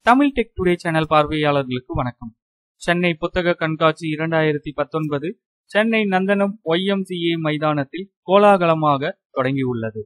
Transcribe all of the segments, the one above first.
Tamil tech today channel பார்வையாளர்களுக்கு வணக்கம் சென்னை புத்தக கண்காட்சி இரண்டாயிரத்தி பத்தொன்பது சென்னை நந்தனம் ஒய்எம்சிஏ மைதானத்தில் கோலாகலமாக தொடங்கியுள்ளது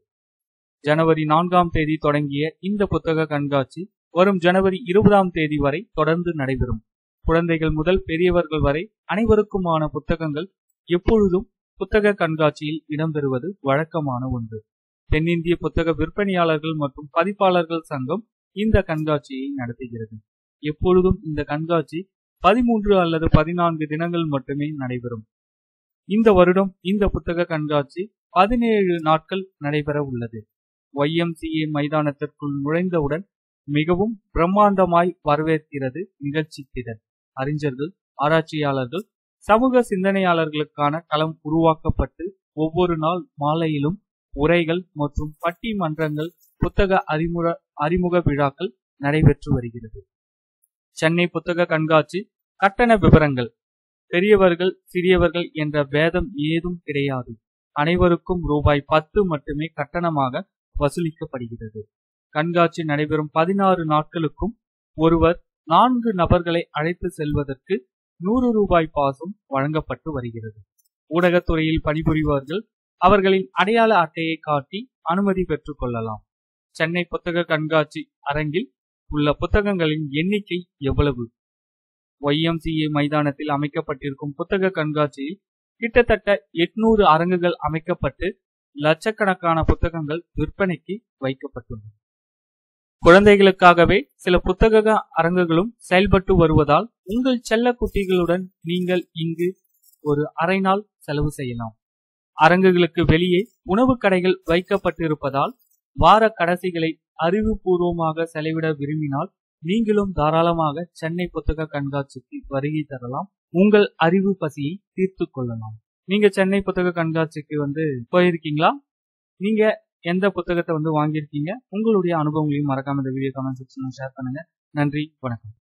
ஜனவரி நான்காம் தேதி தொடங்கிய இந்த புத்தக கண்காட்சி வரும் ஜனவரி இருபதாம் தேதி வரை தொடர்ந்து நடைபெறும் குழந்தைகள் முதல் பெரியவர்கள் வரை அனைவருக்குமான புத்தகங்கள் எப்பொழுதும் புத்தக கண்காட்சியில் இடம்பெறுவது வழக்கமான ஒன்று தென்னிந்திய புத்தக விற்பனையாளர்கள் மற்றும் பதிப்பாளர்கள் சங்கம் இந்த கண்காட்சியை நடத்துகிறது எப்பொழுதும் இந்த கண்காட்சி பதிமூன்று அல்லது பதினான்கு தினங்கள் மட்டுமே நடைபெறும் இந்த வருடம் இந்த புத்தக கண்காட்சி பதினேழு நாட்கள் நடைபெற உள்ளது ஒய்எம்சிஏ மைதானத்திற்குள் நுழைந்தவுடன் மிகவும் பிரம்மாண்டமாய் வரவேற்கிறது நிகழ்ச்சி திடல் அறிஞர்கள் ஆராய்ச்சியாளர்கள் சமூக சிந்தனையாளர்களுக்கான களம் உருவாக்கப்பட்டு ஒவ்வொரு நாள் மாலையிலும் உரைகள் மற்றும் பட்டிமன்றங்கள் புத்தக அறிமுக அறிமுக விழாக்கள் நடைபெற்று வருகிறது சென்னை புத்தக கண்காட்சி கட்டண விவரங்கள் பெரியவர்கள் சிறியவர்கள் என்ற பேதம் ஏதும் கிடையாது அனைவருக்கும் ரூபாய் பத்து மட்டுமே கட்டணமாக வசூலிக்கப்படுகிறது கண்காட்சி நடைபெறும் பதினாறு நாட்களுக்கும் ஒருவர் நான்கு நபர்களை அழைத்து செல்வதற்கு நூறு ரூபாய் பாசும் வழங்கப்பட்டு வருகிறது ஊடகத்துறையில் பணிபுரிபவர்கள் அவர்களின் அடையாள அட்டையை காட்டி அனுமதி பெற்றுக் கொள்ளலாம் சென்னை புத்தக கண்காட்சி அரங்கில் உள்ள புத்தகங்களின் எண்ணிக்கை எவ்வளவு ஒய்எம்சிஏ மைதானத்தில் அமைக்கப்பட்டிருக்கும் புத்தக கண்காட்சியில் கிட்டத்தட்ட எட்நூறு அரங்குகள் அமைக்கப்பட்டு லட்சக்கணக்கான புத்தகங்கள் விற்பனைக்கு வைக்கப்பட்டுள்ளது குழந்தைகளுக்காகவே சில புத்தக அரங்குகளும் செயல்பட்டு வருவதால் உங்கள் செல்ல குட்டிகளுடன் நீங்கள் இங்கு ஒரு அரை நாள் செலவு செய்யலாம் அரங்குகளுக்கு வெளியே உணவு கடைகள் வைக்கப்பட்டிருப்பதால் வார கடைசிகளை அறிவுபூர்வமாக செலவிட விரும்பினால் நீங்களும் தாராளமாக சென்னை புத்தக கண்காட்சிக்கு வருகை தரலாம் உங்கள் அறிவு பசியை தீர்த்து கொள்ளலாம் நீங்க சென்னை புத்தக கண்காட்சிக்கு வந்து போயிருக்கீங்களா நீங்க எந்த புத்தகத்தை வந்து வாங்கியிருக்கீங்க உங்களுடைய அனுபவங்களையும் மறக்காம இந்த வீடியோ கமெண்ட் செக்ஷன்ல ஷேர் பண்ணுங்க நன்றி வணக்கம்